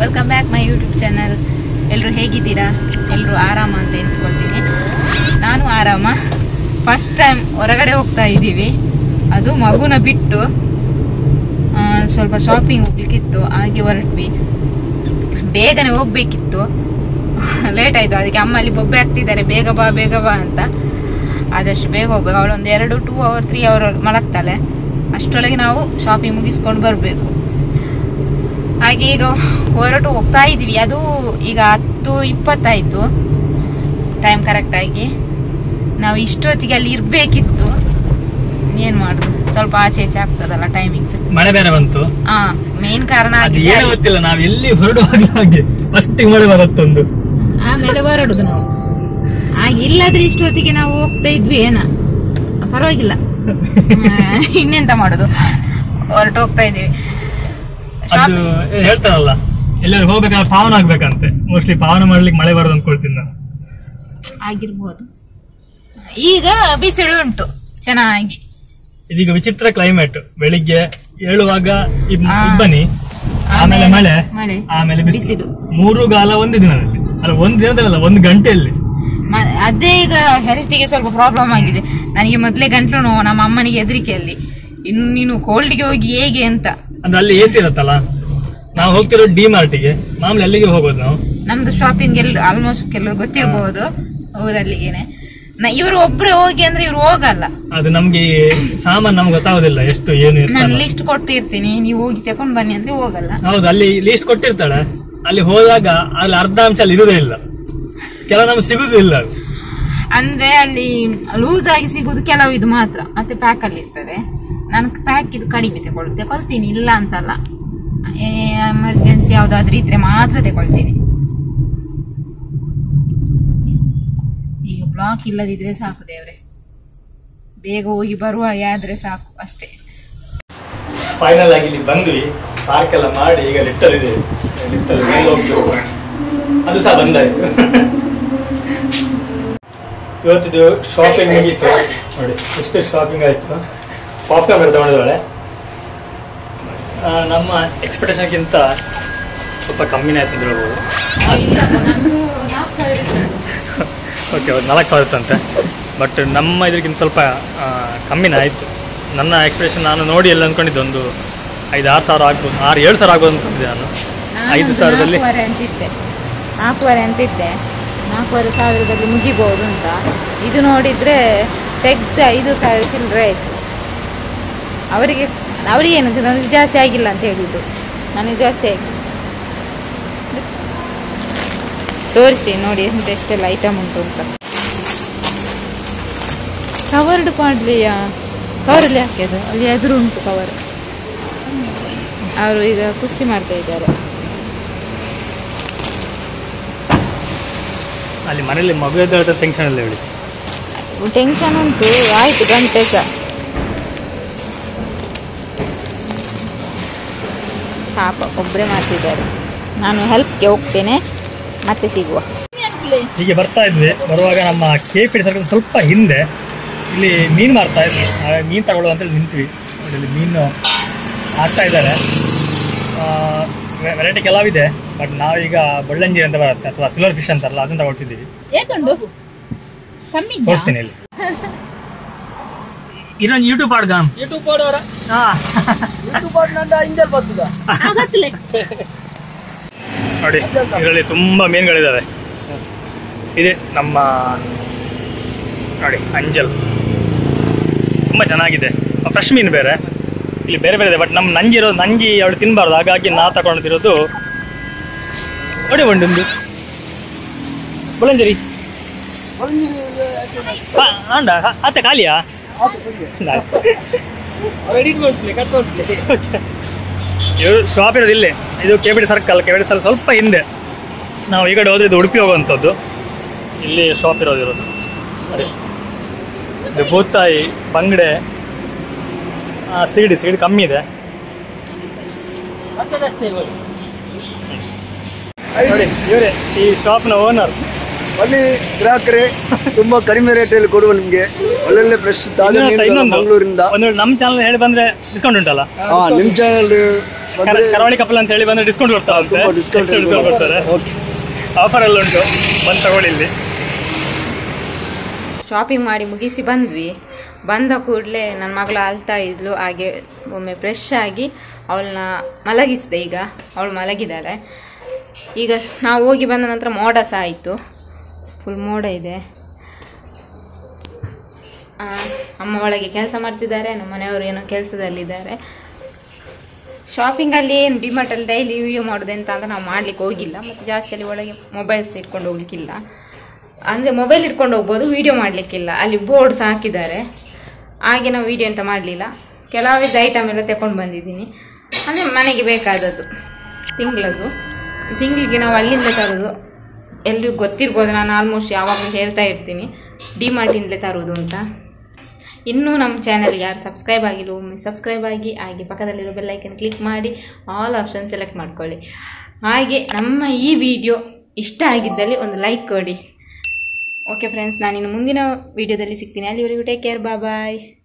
Welcome back my YouTube channel ಎಲ್ಲರೂ ಹೇಗಿದ್ದೀರಾ ಎಲ್ಲರೂ ಆರಾಮ ಅಂತ ಎನಿಸ್ಕೊಳ್ತೀನಿ ನಾನು ಆರಾಮ ಫಸ್ಟ್ ಟೈಮ್ ಹೊರಗಡೆ ಹೋಗ್ತಾ ಇದ್ದೀವಿ ಅದು ಮಗುನ ಬಿಟ್ಟು ಆ, ಸ್ವಲ್ಪ ಶಾಪಿಂಗ್ ಹೋಗ್ಲಿಕ್ಕಿತ್ತು ಹಾಗೆ ಹೊರಟ್ವಿ ಬೇಗನೆ ಹೋಗ್ಬೇಕಿತ್ತು ಲೇಟ್ ಆಯಿತು ಅದಕ್ಕೆ ಅಮ್ಮ ಅಲ್ಲಿ ಬೊಬ್ಬೆ ಆಗ್ತಿದ್ದಾರೆ ಬೇಗ ಬಾ ಬೇಗ ಬಾ ಅಂತ ಆದಷ್ಟು ಬೇಗ ಹೋಗ್ಬೇಕು ಅವಳು ಒಂದು ಎರಡು ಟೂ ಅವರ್ ತ್ರೀ ಅವರ್ ಮಲಗ್ತಾಳೆ ಅಷ್ಟರೊಳಗೆ ನಾವು ಶಾಪಿಂಗ್ ಮುಗಿಸ್ಕೊಂಡು ಬರಬೇಕು ಹಾಗೆ ಈಗ ಹೊರಟು ಹೋಗ್ತಾ ಇದೀವಿ ಅದು ಈಗ ಹತ್ತು ಇಪ್ಪತ್ತಾಯ್ತು ಟೈಮ್ ಕರೆಕ್ಟ್ ಆಗಿ ನಾವು ಇಷ್ಟೊತ್ತಿಗೆ ಅಲ್ಲಿ ಇರ್ಬೇಕಿತ್ತು ಏನ್ ಮಾಡುದು ಸ್ವಲ್ಪ ಆಚೆ ಈಚೆ ಆಗ್ತದಲ್ಲ ಟೈಮಿಂಗ್ಸ್ ಮಳೆ ಬೇರೆ ಬಂತು ಹಾ ಮೇನ್ ಕಾರಣ ಅದು ಆಗಿದೆ ಏನೋ ಗೊತ್ತಿಲ್ಲ ನಾವ್ ಎಲ್ಲಿ ಹೊರಡುವಾಗ ಹಾಗೆ ಫಸ್ಟ್ ಮಳೆ ಬರುತ್ತೊಂದು ಆಮೇಲೆ ಹೊರಡುದು ನಾವು ಆಗ ಇಲ್ಲದ್ರೆ ಇಷ್ಟೊತ್ತಿಗೆ ನಾವು ಹೋಗ್ತಾ ಇದ್ವಿ ಏನ ಪರವಾಗಿಲ್ಲ ಆ, ಇನ್ನೆಂತ ಮಾಡುದು ಹೊರಟು ಹೋಗ್ತಾ ಇದೀವಿ ಅದು ಶಾಪ್ ಹೇಳ್ತಾರಲ್ಲ ಎಲ್ಲರೂ ಹೋಗ್ಬೇಕಾದ್ರೆ ಪಾವನ ಆಗ್ಬೇಕಂತೆ ಮೋಸ್ಟ್ಲಿ ಪಾವನ ಮಾಡ್ಲಿಕ್ಕೆ ಮಳೆ ಬರೋದು ಅನ್ಕೊಳ್ತೀನಿ ನಾನು ಆಗಿರ್ಬೋದು ಈಗ ಬಿಸಿಲು ಉಂಟು ಚೆನ್ನಾಗಿ ಇದೀಗ ವಿಚಿತ್ರ ಕ್ಲೈಮೇಟ್ ಬೆಳಿಗ್ಗೆ ಏಳುವಾಗ ಇಬ್- ಆ. ಇಬ್ಬನಿ ಆಮೇಲೆ ಮಳೆ ಮಳೆ ಆಮೇಲೆ ಬಿಸಿಲು. ಬಿಸಿಲು ಮೂರು ಗಾಲ ಒಂದು ದಿನದಲ್ಲಿ ಅಲ್ಲ ಒಂದು ದಿನದಲ್ಲ ಒಂದು ಗಂಟೆಯಲ್ಲಿ ಮ- ಅದೇ ಈಗ ಹೆಲ್ತಿಗೆ ಸ್ವಲ್ಪ ಪ್ರಾಬ್ಲಮ್ ಆಗಿದೆ ನನಗೆ ಮೊದಲೇ ಗಂಟ್ಲು ನೋವು ನಮ್ಮ ಅಮ್ಮನಿಗೆ ಹೆದರಿಕೆಯಲ್ಲಿ ಇನ್ನು ನೀನು ಕೋಲ್ಡ್ಗೆ ಹೋಗಿ ಹೇಗೆ ಅಂತ ಅಂದ್ರೆ ಅಲ್ಲಿ ಎ ಸಿ ಇರತ್ತಲ್ಲ ನಾವು ಹೋಗ್ತಿರೋ ಡಿ ಮಾರ್ಟಿಗೆ ಮಾಮೂಲಿ ಅಲ್ಲಿಗೆ ಹೋಗೋದು ನಾವು ನಮ್ದು ಶಾಪಿಂಗ್ ಎಲ್ಲ ಆಲ್ಮೋಸ್ಟ್ ಕೆಲವರು ಗೊತ್ತಿರಬಹುದು ಹೋದಲ್ಲಿಗೇನೆ ನ- ಇವರು ಒಬ್ರು ಹೋಗಿ ಅಂದ್ರೆ ಇವ್ರು ಹೋಗಲ್ಲ ಅದು ನಮ್ಗೆ ಸಾಮಾನು ನಮ್ಗೆ ಗೊತ್ತಾಗೋದಿಲ್ಲ ಎಷ್ಟು ಏನು ನಾನು ಇರ್ತಲ್ಲ ಲಿಸ್ಟ್ ಕೊಟ್ಟಿರ್ತೀನಿ ನೀವು ಹೋಗಿ ತಕೊಂಡ್ ಬನ್ನಿ ಅಂದ್ರೆ ಹೋಗಲ್ಲ ಹೌದು ಅಲ್ಲಿ ಲೀಸ್ಟ್ ಕೊಟ್ಟಿರ್ತಾಳೆ ಅಲ್ಲಿ ಹೋದಾಗ ಅಲ್ಲಿ ಅರ್ಧ ಅಂಶ ಅಲ್ಲಿ ಇರುವುದೇ ಇಲ್ಲ ಕೆಲವು ನಮ್ಗೆ ಸಿಗುದು ಇಲ್ಲ ಅದು. ಅಂದ್ರೆ ಅಲ್ಲಿ ಲೂಸ್ ಆಗಿ ಸಿಗುದು ಕೆಲವು ಇದು ಮಾತ್ರ ಮತ್ತೆ ಪ್ಯಾಕ್ ಅಲ್ಲಿ ಇರ್ತದೆ ನಾನು ಪ್ಯಾಕ್ ಇದು ಕಡಿಮೆ ತಗೊಳ್ತೀನಿ ತಗೊಳ್ತೀನಿ ಇಲ್ಲ ಅಂತಲ್ಲ ಎಮರ್ಜೆನ್ಸಿ ಯಾವ್ದಾದ್ರು ಇದ್ರೆ ಮಾತ್ರ ತಗೊಳ್ತೀನಿ ಈಗ ಬ್ಲಾಕ್ ಇಲ್ಲದಿದ್ರೆ ಸಾಕು ದೇವ್ರೆ ಬೇಗ ಹೋಗಿ ಬರುವ ಆದ್ರೆ ಸಾಕು ಅಷ್ಟೇ ಫೈನಲ್ ಆಗಿ ಇಲ್ಲಿ ಬಂದ್ವಿ ಪಾರ್ಕ್ ಎಲ್ಲ ಮಾಡಿ ಈಗ ಲಿಫ್ಟ್ ಅಲ್ಲಿ ಇದೆ ಲಿಫ್ಟ್ ಅಲ್ಲಿ ಮೇಲೆ ಹೋಗ್ಬೇಕು ಅದು ಸಹ ಬಂದಾಯ್ತು ಇವತ್ತಿದು ಶಾಪಿಂಗ್ ಮುಗೀತು ನೋಡಿ ಎಷ್ಟು ಶಾಪಿಂಗ್ ಆಯ್ತು ಪಾಪ್ಕಾರ್ನ್ ಬೇರೆ ತಗೊಂಡಿದ್ದಾಳೆ ಆ, ನಮ್ಮ ಎಕ್ಸ್ಪೆಕ್ಟೇಷನ್ಗಿಂತ ಸ್ವಲ್ಪ ಕಮ್ಮಿನೇ ಆಯ್ತು ಅಂತ ಹೇಳ್ಬೋದು ಓಕೆ ಒಂದು ನಾಲ್ಕು ಸಾವಿರ ಇತ್ತಂತೆ ಬಟ್ ನಮ್ಮ ಇದಕ್ಕಿಂತ ಸ್ವಲ್ಪ ಆ, ಕಮ್ಮಿನೇ ಆಯಿತು ನನ್ನ ಎಕ್ಸ್ಪೆಕ್ಟೇಷನ್ ನಾನು ನೋಡಿ ಎಲ್ಲ ಅಂದ್ಕೊಂಡಿದ್ದೆ ಒಂದು ಐದು ಆರು ಸಾವಿರ ಆಗ್ಬೋದು ಆರು ಏಳು ಸಾವಿರ ಆಗ್ಬೋದು ಅಂದ್ಕೊಂಡಿದ್ದೆ ನಾನು ಐದು ಸಾವಿರದಲ್ಲಿ ನಾಲ್ಕೂವರೆ ಅಂತಿದ್ದೆ ನಾಲ್ಕೂವರೆ ಅಂತಿದ್ದೆ ನಾಲ್ಕೂವರೆ ಸಾವಿರದಲ್ಲಿ ಮುಗಿಬಹುದು ಅಂತ ಇದು ನೋಡಿದ್ರೆ ತೆಗ್ದು ಐದು ಸಾವಿರ ಚಿಲ್ಲರೆ ಆಯ್ತು ಅವರಿಗೆ ಅವರಿಗೆ ಏನಂತ ನನಗೆ ಜಾಸ್ತಿ ಆಗಿಲ್ಲ ಅಂತ ಹೇಳಿದ್ದು ನನಗೆ ಜಾಸ್ತಿ ಆಯ್ತು ತೋರಿಸಿ ನೋಡಿ ಎಂತ ಎಷ್ಟೆಲ್ಲ ಐಟಮ್ ಉಂಟು ಅಂತ ಕವರ್ಡ್ ಮಾಡ್ಲಿಯಾ ಕವರಲ್ಲಿ ಹಾಕಿದ್ದು ಅಲ್ಲಿ ಎದುರು ಉಂಟು ಕವರ್ ಅವರು ಈಗ ಕುಸ್ತಿ ಮಾಡ್ತಾ ಇದ್ದಾರೆ ಅಲ್ಲಿ ಮನೇಲಿ ಮಗುವಿದ್ದ ಟೆನ್ಷನ್ ಇಲ್ಲ ಹೇಳಿ ಟೆನ್ಷನ್ ಉಂಟು ಆಯ್ತು ಗಂಟೆ ಸಹ ಪಾಪ ಒಬ್ಬರೇ ಮಾಡ್ತಿದ್ದಾರೆ ನಾನು ಹೆಲ್ಪ್ಗೆ ಹೋಗ್ತೇನೆ ಮತ್ತೆ ಸಿಗುವ ಹೀಗೆ ಬರ್ತಾ ಇದ್ವಿ ಬರುವಾಗ ನಮ್ಮ ಕೆ ಪಿ ಸರ್ಕಲ್ ಸ್ವಲ್ಪ ಹಿಂದೆ ಇಲ್ಲಿ ಮೀನು ಮಾರ್ತಾ ಇದ್ವಿ ಹಾಗಾಗಿ ಮೀನು ತಗೊಳ್ಳೋ ಅಂತೇಳಿ ನಿಂತ್ವಿ ಇಲ್ಲಿ ಮೀನು ಹಾಕ್ತಾ ಇದ್ದಾರೆ ವೆರೈಟಿ ಕೆಲವಿದೆ ಬಟ್ ನಾವೀಗ ಬಳ್ಳಂಜಿ ಅಂತ ಬರುತ್ತೆ ಅಥವಾ ಸಿಲ್ವರ್ ಫಿಶ್ ಅಂತಾರಲ್ಲ ಅದನ್ನ ತಗೊಳ್ತಿದ್ದೀವಿ ಏತುಂಡು ಕಮ್ಮಿ ತೋರಿಸ್ತೀನಿ ಇಲ್ಲಿ ಇದೊಂದು ಯೂಟ್ಯೂಬ್ ಆಡ್ಗ ಯೂಟ್ಯೂಬ್ ಮಾಡೋರ ಹಾ ಯೂಟ್ಯೂಬ್ ನಂದ ಹಿಂದಲ್ ಬರ್ತದ ನೋಡಿ ಇದರಲ್ಲಿ ತುಂಬ ಮೀನುಗಳಿದ್ದಾವೆ ಇದೆ ನಮ್ಮ ನೋಡಿ ಅಂಜಲ್ ತುಂಬ ಚೆನ್ನಾಗಿದೆ ಫ್ರೆಶ್ ಮೀನು ಬೇರೆ ಇಲ್ಲಿ ಬೇರೆ ಬೇರೆ ಇದೆ ಬಟ್ ನಮ್ಮ ನಂಜಿ ಇರೋದು ನಂಜಿ ಅವಳು ತಿನ್ನಬಾರ್ದು ಹಾಗಾಗಿ ನಾ ತಗೊಂಡಿರೋದು ನೋಡಿ ಒಂದೊಂದು ಬುಳಂಜರಿ ಆಂಡ ಅತ್ತೆ ಖಾಲಿಯಾ ಎಡಿಟ್ ಮಾಡ್ತೀನಿ ಕಟ್ ಮಾಡ್ತೀನಿ ಇವರು ಶಾಪ್ ಇರೋದು ಇಲ್ಲೇ ಇದು K B circle K B circle ಸ್ವಲ್ಪ ಹಿಂದೆ ನಾವು ಈ ಕಡೆ ಹೋದ್ರೆ ಇದು ಉಡುಪಿ ಹೋಗುವಂಥದ್ದು ಇಲ್ಲಿ ಶಾಪ್ ಇರೋದು ಇರೋದು ಅದೇ ಇದು ಬೂತಾಯಿ ಬಂಗಡೆ ಆ, ಸೀಡಿ ಸೀಡಿ ಕಮ್ಮಿ ಇದೆ ಮತ್ತದಷ್ಟೇ ಇವಾಗ ನೋಡಿ ಇವರೇ ಈ ಶಾಪ್ನ ಓನರ್ ಬನ್ನಿ ಗ್ರಾಹಕರೇ ತುಂಬಾ ಕಡಿಮೆ ರೇಟಲ್ಲಿ ಕೊಡುವ ನಿಮ್ಗೆ ಒಳ್ಳೊಳ್ಳೆ ಫ್ರೆಶ್ ತಾಜಾ ಇನ್ನೊಂದು- ಮೀನುಗಳು ಇನ್ನೊಂದು ಮಂಗಳೂರಿಂದ ಒಂದು ವೇಳೆ ನಮ್ಮ ಚಾನಲ್ ಹೇಳಿ ಬಂದ್ರೆ ಡಿಸ್ಕೌಂಟ್ ಉಂಟಲ್ಲ ಹಾ ನಿಮ್ ಚಾನಲ್ ಕರ- ಕರಾವಳಿ ಕಪಲ್ ಅಂತ ಹೇಳಿ ಬಂದ್ರೆ ಡಿಸ್ಕೌಂಟ್ ಕೊಡ್ತಾರಂತೆ ತುಂಬಾ discount Extra discount ಕೊಡ್ತಾರೆ ಓಕೆ ಆಫರ್ ಎಲ್ಲ ಉಂಟು ಬಂದು ತಗೊಳ್ಳಿ ಇಲ್ಲಿ ಶಾಪಿಂಗ್ ಮಾಡಿ ಮುಗಿಸಿ ಬಂದ್ವಿ ಬಂದ ಕೂಡಲೇ ನನ್ನ ಮಗಳು ಅಳ್ತಾ ಇದ್ಲು ಹಾಗೆ ಒಮ್ಮೆ ಫ್ರೆಶ್ ಆಗಿ ಅವಳನ್ನ ಮಲಗಿಸಿದೆ ಈಗ ಅವಳು ಮಲಗಿದ್ದಾಳೆ ಈಗ ನಾವು ಹೋಗಿ ಬಂದ ನಂತರ ಮೋಡ ಸಹ ಆಯಿತು ಫುಲ್ ಮೋಡ ಇದೆ ಆ, ಅಮ್ಮ ಒಳಗೆ ಕೆಲಸ ಮಾಡ್ತಿದ್ದಾರೆ ನಮ್ಮ ಮನೆಯವರು ಏನೋ ಕೆಲಸದಲ್ಲಿದ್ದಾರೆ ಶಾಪಿಂಗಲ್ಲಿ ಏನು ಡಿಮಾರ್ಟಲ್ಲಿ ಡೈಲಿ ವಿಡಿಯೋ ಮಾಡೋದು ಅಂತ ಅಂತ ನಾವು ಮಾಡ್ಲಿಕ್ಕೆ ಹೋಗಿಲ್ಲ ಮತ್ತು ಜಾಸ್ತಿ ಅಲ್ಲಿ ಒಳಗೆ ಮೊಬೈಲ್ಸ್ ಇಟ್ಕೊಂಡು ಹೋಗ್ಲಿಕ್ಕಿಲ್ಲ ಅಂದರೆ ಮೊಬೈಲ್ ಇಟ್ಕೊಂಡು ಹೋಗ್ಬೋದು ವಿಡಿಯೋ ಮಾಡಲಿಕ್ಕಿಲ್ಲ ಅಲ್ಲಿ ಬೋರ್ಡ್ ಸಹ ಹಾಕಿದ್ದಾರೆ ಹಾಗೆ ನಾವು ವಿಡಿಯೋ ಅಂತ ಮಾಡಲಿಲ್ಲ ಕೆಲವಿದ್ದ ಐಟಮ್ ಎಲ್ಲ ತಗೊಂಡು ಬಂದಿದ್ದೀನಿ ಅಂದರೆ ಮನೆಗೆ ಬೇಕಾದದ್ದು ತಿಂಗಳದು ತಿಂಗಳಿಗೆ ನಾವು ಅಲ್ಲಿಂದ ತರೋದು ಎಲ್ರಿಗೂ ಗೊತ್ತಿರ್ಬೋದು ನಾನು ಆಲ್ಮೋಸ್ಟ್ ಯಾವಾಗಲೂ ಹೇಳ್ತಾ ಇರ್ತೀನಿ ಡಿಮಾರ್ಟಿಂದಲೇ ತರೋದು ಅಂತ ಇನ್ನೂ ನಮ್ಮ ಚಾನಲ್ ಯಾರು ಸಬ್ಸ್ಕ್ರೈಬ್ ಆಗಿಲ್ಲ ಒಮ್ಮೆ ಸಬ್ಸ್ಕ್ರೈಬ್ ಆಗಿ ಹಾಗೆ ಪಕ್ಕದಲ್ಲಿರೋ ಬೆಲ್ಲೈಕನ್ ಕ್ಲಿಕ್ ಮಾಡಿ ಆಲ್ ಆಪ್ಷನ್ ಸೆಲೆಕ್ಟ್ ಮಾಡ್ಕೊಳ್ಳಿ ಹಾಗೆ ನಮ್ಮ ಈ ವಿಡಿಯೋ ಇಷ್ಟ ಆಗಿದ್ದಲ್ಲಿ ಒಂದು ಲೈಕ್ ಕೊಡಿ ಓಕೆ ಫ್ರೆಂಡ್ಸ್ ನಾನಿನ್ನು ಮುಂದಿನ ವಿಡಿಯೋದಲ್ಲಿ ಸಿಗ್ತೀನಿ ಅಲ್ಲಿವರೆಗೂ ಟೇಕ್ ಕೇರ್ ಬಾಯ್